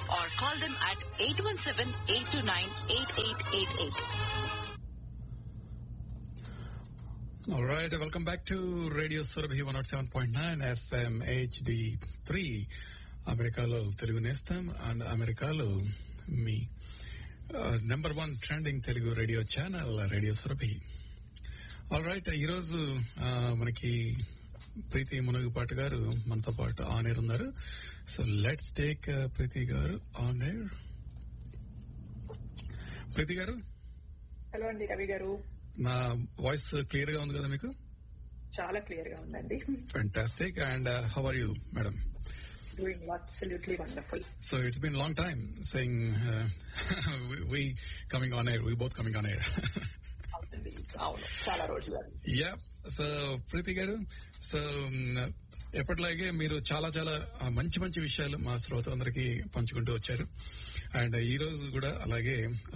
or call them at 817-829-8888. All right, welcome back to Radio Surabhi 107.9 FM HD3 అమెరికాలో Telugu Nestham and అమెరికాలో మీ number one trending Telugu radio channel radio Surabhi all right ఈరోజు ఆ, మనకి ప్రీతి మునగుపాటి గారు మనతో పాటు ఆన్ ఎయిర్ ఉన్నారు so let's take Preethi garu on air ప్రీతి గారు హలో అండి రవి గారు నా వాయిస్ క్లియర్ గా ఉంది కదా మీకు చాలా క్లియర్ గా ఉందండి Fantastic. And uh, how are you, madam? Doing absolutely wonderful So it's been a long time saying uh, we, we coming on air. We both coming on air. అవునండి అవును చాలా రోజులు yeah. So ప్రీతి గారు so ఎప్పటిలాగే మీరు చాలా చాలా ఆ, మంచి మంచి విషయాలు మా శ్రోతలందరికీ పంచుకుంటూ వచ్చారు అండ్ ఈ రోజు కూడా అలాగే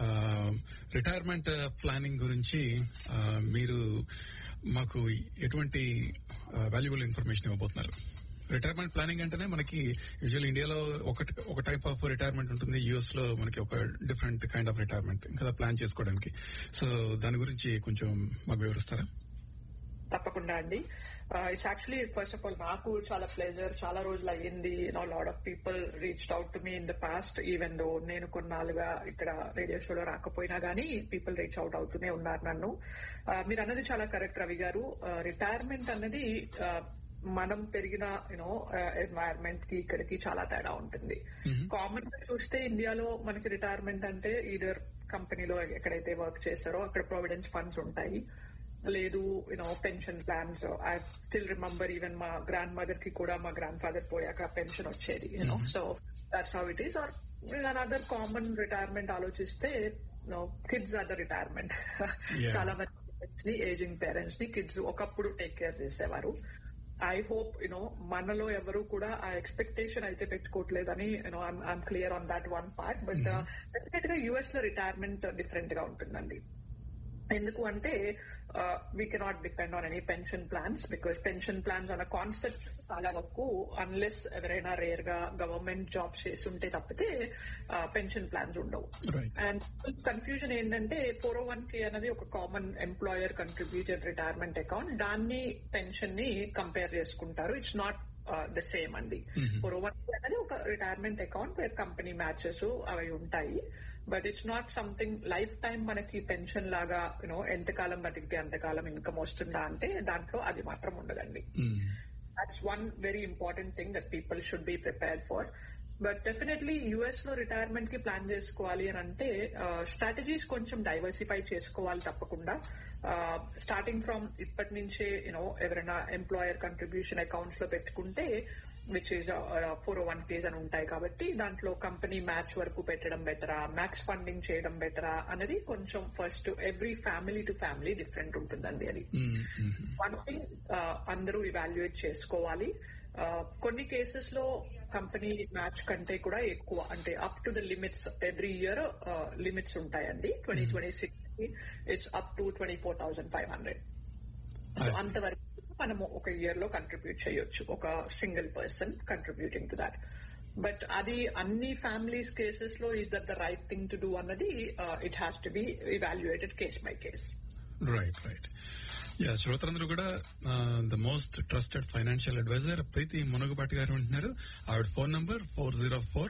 రిటైర్మెంట్ ప్లానింగ్ గురించి ఆ, మీరు మాకు ఎటువంటి వాల్యుబుల్ ఇన్ఫర్మేషన్ ఇవ్వబోతున్నారు రిటైర్మెంట్ ప్లానింగ్ అంటేనే మనకి యూజువల్ ఇండియాలో ఒకటి ఒక టైప్ ఆఫ్ రిటైర్మెంట్ ఉంటుంది యుఎస్ లో మనకి ఒక డిఫరెంట్ కైండ్ ఆఫ్ రిటైర్మెంట్ ఇంకా ప్లాన్ చేసుకోవడానికి సో దాని గురించి కొంచెం మాకు వివరిస్తారా తప్పకుండా అండి it's actually first of all నాకు చాలా ప్లెజర్ చాలా రోజులు అయ్యింది no lot of people reached out to me in the past even though నేను కొన్నాళ్ళుగా ఇక్కడ రేడియో షోలో రాకపోయినా గానీ పీపుల్ రీచ్ అవుట్ అవుతూనే ఉన్నారు నన్ను Uh, మీరు అన్నది చాలా కరెక్ట్ రవి గారు రిటైర్మెంట్ అన్నది uh, మనం పెరిగిన యూనో ఎన్వైరన్మెంట్ కి ఇక్కడికి చాలా తేడా ఉంటుంది కామన్ గా చూస్తే ఇండియాలో మనకి రిటైర్మెంట్ అంటే ఈధర్ కంపెనీలో ఎక్కడైతే వర్క్ చేస్తారో అక్కడ ప్రొవిడెన్స్ ఫండ్స్ ఉంటాయి లేదు you know pension plans I still remember even మా గ్రాండ్ మదర్ కి కూడా మా గ్రాండ్ ఫాదర్ పోయాక పెన్షన్ వచ్చేది you know so that's how it is or other common retirement ఆలోచిస్తే kids are the retirement Yeah. చాలా మంది పేరెంట్స్ ని ఏజింగ్ పేరెంట్స్ ని కిడ్స్ ఒకప్పుడు టేక్ కేర్ చేసేవారు ఐ హోప్ యునో మనలో ఎవరు కూడా ఆ ఎక్స్పెక్టేషన్ అయితే పెట్టుకోవట్లేదని you know I'm clear on that one part but definite గా యుఎస్ లో రిటైర్మెంట్ డిఫరెంట్ గా ఉంటుందండి ఎందుకు అంటే we cannot depend on any pension plans because pension plans అన్న కాన్సెప్ట్ చాలా వరకు అన్లెస్ ఎవరైనా రేర్ గా గవర్నమెంట్ జాబ్స్ చేసి ఉంటే తప్పితే పెన్షన్ ప్లాన్స్ ఉండవు Right. అండ్ కన్ఫ్యూజన్ ఏంటంటే ఫోర్ ఓ వన్ కే అనేది ఒక common employer contributed retirement account దాన్ని పెన్షన్ ని కంపేర్ చేసుకుంటారు ఇట్స్ నాట్ ద సేమ్ అండి ఫోర్ ఓ వన్ కే అనేది ఒక retirement account where company matches అవి ఉంటాయి but it's not something lifetime మనకి పెన్షన్ లాగా యూనో ఎంతకాలం బతికితే అంతకాలం ఇన్కమ్ వస్తుందా అంటే దాంట్లో అది మాత్రం ఉండదండి that's one very important thing that people should be prepared for. But definitely US లో రిటైర్మెంట్ కి ప్లాన్ చేసుకోవాలి అని అంటే స్ట్రాటజీస్ కొంచెం డైవర్సిఫై చేసుకోవాలి తప్పకుండా స్టార్టింగ్ ఫ్రమ్ ఇప్పటి నుంచే యూనో ఎవరైనా ఎంప్లాయర్ కంట్రిబ్యూషన్ అకౌంట్స్ లో పెట్టుకుంటే which is four one Ks అని ఉంటాయి కాబట్టి దాంట్లో కంపెనీ మ్యాచ్ వరకు పెట్టడం బెటరా మ్యాక్స్ ఫండింగ్ చేయడం బెటరా అనేది కొంచెం first every family to family different ఉంటుందండి అది వన్ థింగ్ అందరూ ఇవాల్యుయేట్ చేసుకోవాలి ఆ, కొన్ని కేసెస్ లో కంపెనీ మ్యాచ్ కంటే కూడా ఎక్కువ అంటే up to the limits every year limits ఉంటాయండి twenty twenty six it's up to twenty four thousand five hundred I see. అంతవరకు మనము ఒక ఇయర్ లో కంట్రిబ్యూట్ చేయొచ్చు ఒక single person contributing to that but అది అన్ని ఫ్యామిలీస్ కేసెస్ లో is that the right thing to do అన్నది it has to be evaluated case by case right right yeah శ్రోతలందరూ కూడా the most trusted financial advisor Preethi Munagupati garu ఉంటున్నారు ఆవిడ phone number four zero four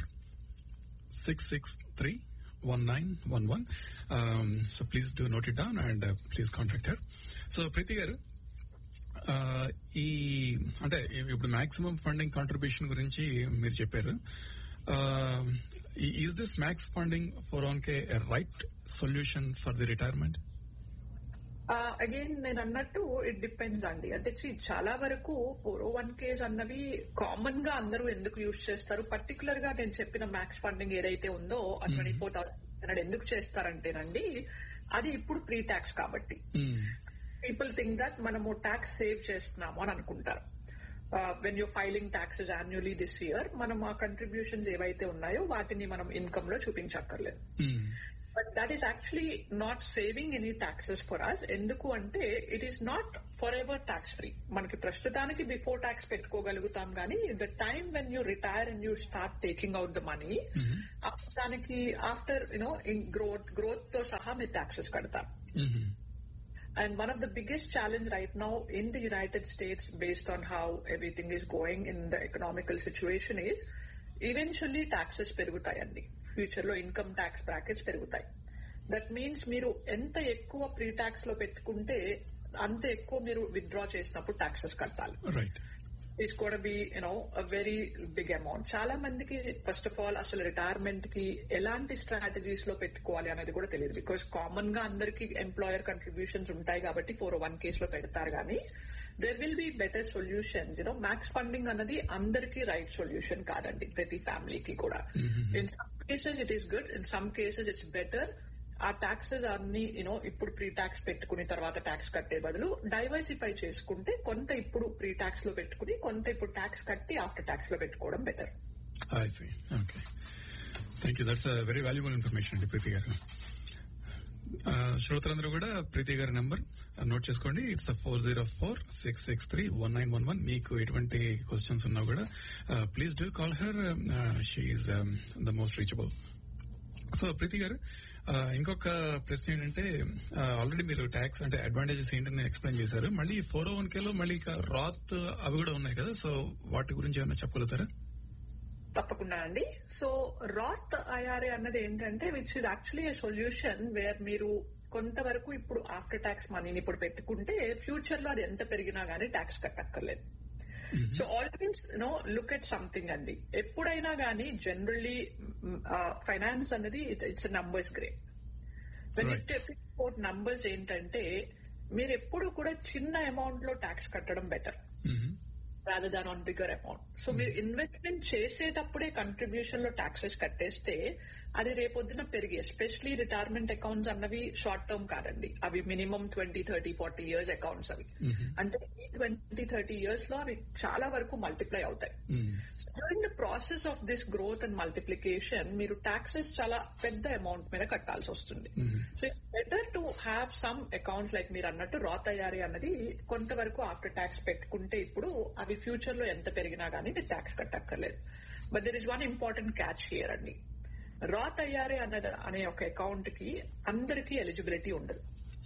six six three one nine one one so please do note it down and please contact her so Preethi గారు uh, ఈ అంటే ఇప్పుడు maximum funding contribution గురించి మీరు చెప్పారు is this max funding four O K right solution for the retirement again నేను అన్నట్టు it depends అండి అంటే see, చాలా వరకు ఫోర్ ఓ వన్ కేస్ అన్నవి కామన్ గా అందరూ ఎందుకు యూజ్ చేస్తారు పర్టికులర్ గా నేను చెప్పిన మ్యాక్స్ ఫండింగ్ ఏదైతే ఉందో ఆ ట్వంటీ ఫోర్ థౌసండ్ ఎందుకు చేస్తారంటేనండి అది ఇప్పుడు ప్రీ ట్యాక్స్ కాబట్టి పీపుల్ థింక్ దట్ మనము ట్యాక్స్ సేవ్ చేస్తున్నాము అని అనుకుంటారు when you filing taxes annually this year మనం ఆ కంట్రిబ్యూషన్స్ ఏవైతే ఉన్నాయో వాటిని మనం ఇన్కమ్ లో చూపించక్కర్లేదు but that is actually not saving any taxes for us ఎందుకు అంటే it is not forever tax free మనకి ప్రస్తుతానికి బిఫోర్ ట్యాక్స్ పెట్టుకోగలుగుతాం కానీ the time when you retire and you start taking out the money దానికి after you know in growth growth తో సహా మీరు ట్యాక్సెస్ కడతారు And one of the biggest challenge right now in the United States, based on how everything is going in the economical situation, is eventually taxes పెరుగుతాయండి future లో income tax brackets పెరుగుతాయి that means మీరు ఎంత ఎక్కువ pre tax లో పెట్టుకుంటే అంత ఎక్కువ మీరు విత్డ్రా చేసినప్పుడు ట్యాక్సెస్ కట్టాలి రైట్ ఈస్ కూడా be you know very big amount చాలా మందికి ఫస్ట్ ఆఫ్ ఆల్ అసలు రిటైర్మెంట్ కి ఎలాంటి స్ట్రాటజీస్ లో పెట్టుకోవాలి అనేది కూడా తెలియదు బికాస్ కామన్ గా అందరికి ఎంప్లాయర్ కంట్రిబ్యూషన్స్ ఉంటాయి కాబట్టి ఫోర్ వన్ కేస్ లో పెడతారు కానీ there will be better solutions you know max funding అన్నది అందరికీ రైట్ సొల్యూషన్ కాదండి ప్రతి ఫ్యామిలీకి కూడా in some cases it is good in some cases it's better ఆ ట్యాక్సెస్ అన్ని యూనో ఇప్పుడు ప్రీ ట్యాక్స్ పెట్టుకుని తర్వాత ట్యాక్స్ కట్టే బదులు డైవర్సిఫై చేసుకుంటే కొంత ఇప్పుడు ప్రీ ట్యాక్స్ లో పెట్టుకుని కొంత ఇప్పుడు ట్యాక్స్ కట్టి ఆఫ్టర్ ట్యాక్స్ లో పెట్టుకోవడం better I see okay thank you that's very valuable information అండి ప్రీతి గారు ఆ, శ్రోతలందరూ కూడా ప్రీతి గారి నంబర్ నోట్ చేసుకోండి it's four zero four six six three one nine one one మీకు ఎటువంటి క్వశ్చన్స్ ఉన్నా కూడా please do call her she the most reachable so Preethi garu ఆ, ఇంకొక ప్రశ్న ఏంటంటే ఆల్రెడీ మీరు ట్యాక్స్ అంటే అడ్వాంటేజెస్ ఏంటని ఎక్స్ప్లెయిన్ చేశారు మళ్ళీ ఫోర్ ఓ వన్ కేలో మళ్ళీ ఇక రాత్ అవి కూడా ఉన్నాయి కదా సో వాటి గురించి ఏమైనా చెప్పగలుగుతారా తప్పకుండా అండి సో రాత్ ఐఆర్ఏ అన్నది ఏంటంటే which is actually a solution where మీరు కొంతవరకు ఇప్పుడు ఆఫ్టర్ ట్యాక్స్ మనీని ఇప్పుడు పెట్టుకుంటే ఫ్యూచర్ లో అది ఎంత పెరిగినా గానీ ట్యాక్స్ కట్టక్కర్లేదు so always no look at something అండి ఎప్పుడైనా గానీ జనరల్లీ ఫైనాన్స్ అనేది it's numbers grey when Right. It about numbers ఏంటంటే మీరు ఎప్పుడు కూడా చిన్న అమౌంట్ లో ట్యాక్స్ కట్టడం better rather than on bigger amount so మీరు ఇన్వెస్ట్మెంట్ చేసేటప్పుడే కంట్రిబ్యూషన్ లో ట్యాక్సెస్ కట్టేస్తే అది రేపొద్దున పెరిగి ఎస్పెషలీ రిటైర్మెంట్ అకౌంట్స్ అన్నవి షార్ట్ టర్మ్ కాదండి అవి minimum twenty thirty forty years accounts అవి అంటే ఈ ట్వంటీ థర్టీ ఇయర్స్ లో అవి చాలా వరకు మల్టిప్లై అవుతాయి during the process of this growth and multiplication మీరు టాక్సెస్ చాలా పెద్ద అమౌంట్ మీద కట్టాల్సి వస్తుంది so it's better to have some accounts like మీరు అన్నట్టు రా తయారీ అన్నది కొంతవరకు ఆఫ్టర్ ట్యాక్స్ పెట్టుకుంటే ఇప్పుడు అవి ఫ్యూచర్ లో ఎంత పెరిగినా గానీ మీరు ట్యాక్స్ కట్టక్కర్లేదు but there is one important catch here అండి రా తయారీ అన్నది అనే ఒక అకౌంట్ కి అందరికీ ఎలిజిబిలిటీ ఉండదు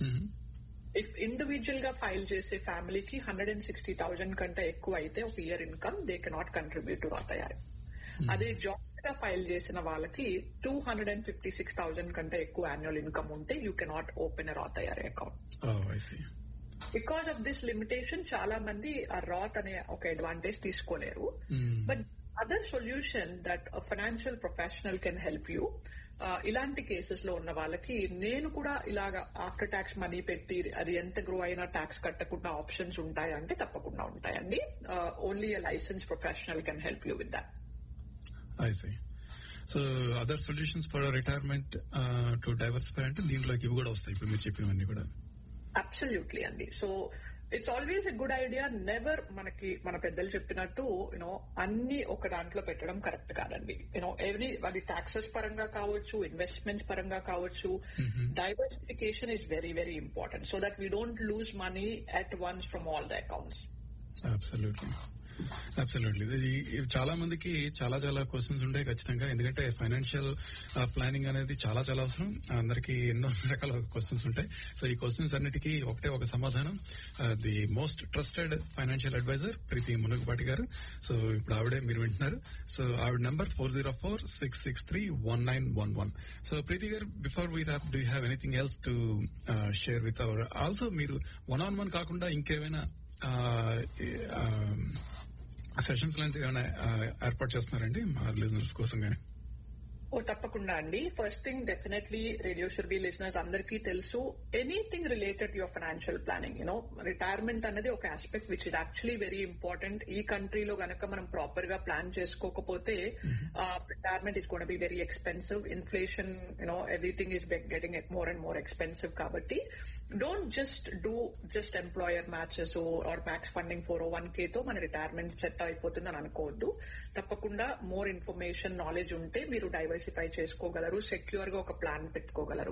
ఇఫ్ ఇండివిజువల్ గా ఫైల్ చేసే ఫ్యామిలీకి హండ్రెడ్ అండ్ సిక్స్టీ థౌసండ్ కంటే ఎక్కువ అయితే ఒక year income they cannot contribute to Roth IRA అదే జాయింట్ గా ఫైల్ చేసిన వాళ్ళకి two hundred and fifty six thousand కంటే ఎక్కువ యాన్యువల్ ఇన్కమ్ ఉంటే you cannot open Roth IRA account I see because of this limitation చాలా మంది ఆ రాత్ అనే ఒక అడ్వాంటేజ్ తీసుకోలేరు but other solution that financial professional can help you ఇలాంటి కేసెస్ లో ఉన్న వాళ్ళకి నేను కూడా ఇలాగా ఆఫ్టర్ ట్యాక్స్ మనీ పెట్టి అది ఎంత గ్రో అయినా ట్యాక్స్ కట్టకుండా ఆప్షన్స్ ఉంటాయంటే తప్పకుండా ఉంటాయండి only license professional can help you with that I see so other solutions for retirement to diversify అంటే దీంట్లోకి ఇవి కూడా వస్తాయి ఇప్పుడు మీరు చెప్పినవన్నీ కూడా అబ్సల్యూట్లీ అండి so it's always a good idea never మనకి మన పెద్దలు చెప్పినట్టు యూనో అన్ని ఒక దాంట్లో పెట్టడం కరెక్ట్ కాదండి యూనో ఎవ్రీ అది టాక్సెస్ పరంగా కావచ్చు ఇన్వెస్ట్మెంట్స్ పరంగా కావచ్చు diversification is very very important so that we don't lose money at once from all the accounts absolutely absolutely చాలా మందికి చాలా చాలా క్వశ్చన్స్ ఉంటాయి ఖచ్చితంగా ఎందుకంటే ఫైనాన్షియల్ ప్లానింగ్ అనేది చాలా చాలా అవసరం అందరికి ఎన్నో రకాల క్వశ్చన్స్ ఉంటాయి సో ఈ క్వశ్చన్స్ అన్నిటికీ ఒకటే ఒక సమాధానం the most trusted financial advisor Preethi Munugupati garu so ఇప్పుడు ఆవిడే మీరు వింటున్నారు సో ఆవిడ number four zero four six six three one nine one one so Preethi garu before we have do have anything else to share with our also మీరు వన్ ఆన్ వన్ కాకుండా ఇంకేమైనా sessions లాంటివి ఏమైనా ఆ, ఏర్పాటు చేస్తున్నారండి మా లిజనర్స్ కోసం కానీ ఓ తప్పకుండా అండి first thing definitely radio Surabhi listeners అందరికీ తెలుసు anything related your financial planning you know retirement అనేది ఒక aspect which is actually very important ఈ కంట్రీలో గనక మనం ప్రాపర్ గా ప్లాన్ చేసుకోకపోతే retirement is gonna be very expensive inflation you know everything is getting more and more expensive కాబట్టి don't just do just employer matches or max funding four O one K తో మన retirement set అయిపోతుందని అనుకోవద్దు తప్పకుండా more information knowledge ఉంటే మీరు diversify diversify చేసుకోగలరు secure గా ఒక ప్లాన్ పెట్టుకోగలరు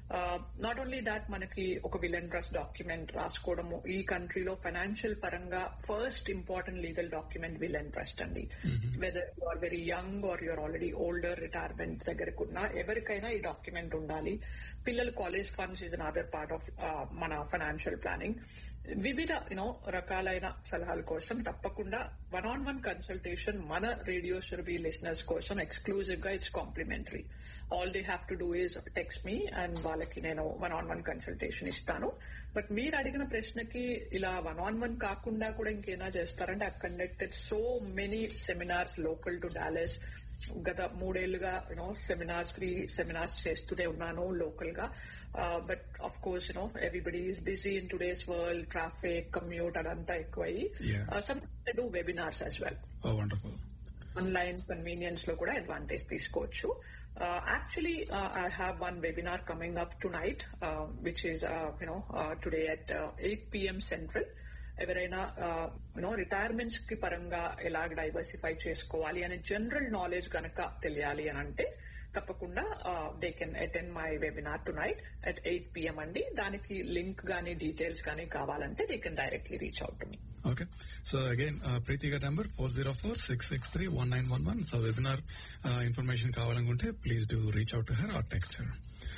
నాట్ ఓన్లీ దాట్ మనకి ఒక విలన్ ట్రస్ట్ డాక్యుమెంట్ రాసుకోవడము ఈ కంట్రీలో ఫైనాన్షియల్ పరంగా first important legal document will and trust అండి whether you are very young or you're already older retirement దగ్గరకు ఉన్న ఎవరికైనా ఈ డాక్యుమెంట్ ఉండాలి పిల్లల college funds is another part of మన ఫైనాన్షియల్ ప్లానింగ్ వివిధ యూనో రకాలైన సలహాల కోసం తప్పకుండా వన్ ఆన్ వన్ కన్సల్టేషన్ మన రేడియో సురభి లిసనర్స్ కోసం ఎక్స్క్లూజివ్ గా it's complimentary all they have to do is text me and వాళ్ళకి నేను వన్ ఆన్ వన్ కన్సల్టేషన్ ఇస్తాను బట్ మీరు అడిగిన ప్రశ్నకి ఇలా వన్ ఆన్ వన్ కాకుండా కూడా ఇంకేనా చేస్తారంటే I conducted so many seminars local to Dallas గత మూడేళ్లుగా యూనో సెమినార్స్ ఫ్రీ సెమినార్స్ చేస్తూనే ఉన్నాను లోకల్ గా but of course you know everybody is busy in today's world traffic commute అదంతా ఎక్కువయ్యి Yeah. Some do webinars as well oh wonderful online convenience లో కూడా advantage తీసుకోవచ్చు actually I have one webinar coming up tonight which is you know today at eight PM central ఎవరైనా you know retirements కి పరంగా ఎలా diversify చేసుకోవాలి అనే general knowledge కనుక తెలియాలి అని అంటే తప్పకుండా they can attend my webinar tonight at eight PM అండి దానికి లింక్ గానీ డీటెయిల్స్ గానీ కావాలంటే they can directly reach out to me Okay. So again, uh, Preeti గారి number 404-663-1911. So webinar uh, information కావాలనుకుంటే please do reach out to her or text her.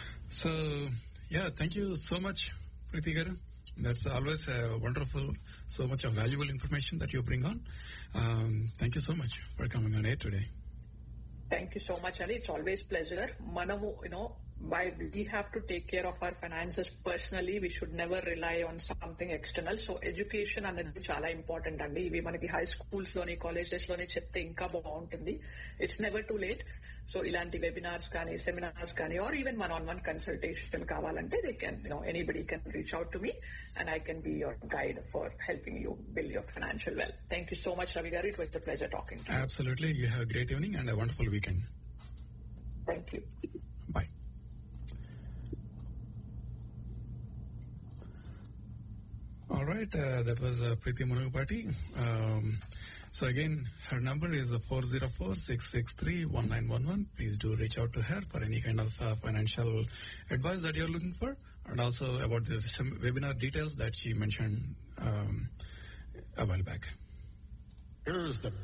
So yeah, thank you so much, Preeti garu. That's always uh, wonderful, so much of valuable information that you bring on. Um, thank you so much for coming on air today. Thank you so much అండి it's always pleasure మనము you know why we have to take care of our finances personally we should never rely on something external so education అనేది చాలా important అండి ఇవి మనకి high schools లోని colleges లోని చెప్తే ఇంకా బాగుంటుంది it's never too late so ఇలాంటి వెబినార్స్ కానీ సెమినార్స్ కానీ or even one on one consultation కావాలంటే they can you know anybody can reach out to me and I can be your guide for helping you build your financial well thank you so much Ravi garu it was the pleasure talking to Absolutely. You have a great evening and a wonderful weekend. Thank you Bye. All right, uh, that was uh, Preeti Munugapati. Um, so again, her number is 404-663-1911. Please do reach out to her for any kind of uh, financial advice that you're looking for and also about the some webinar details that she mentioned um, a while back. Here's the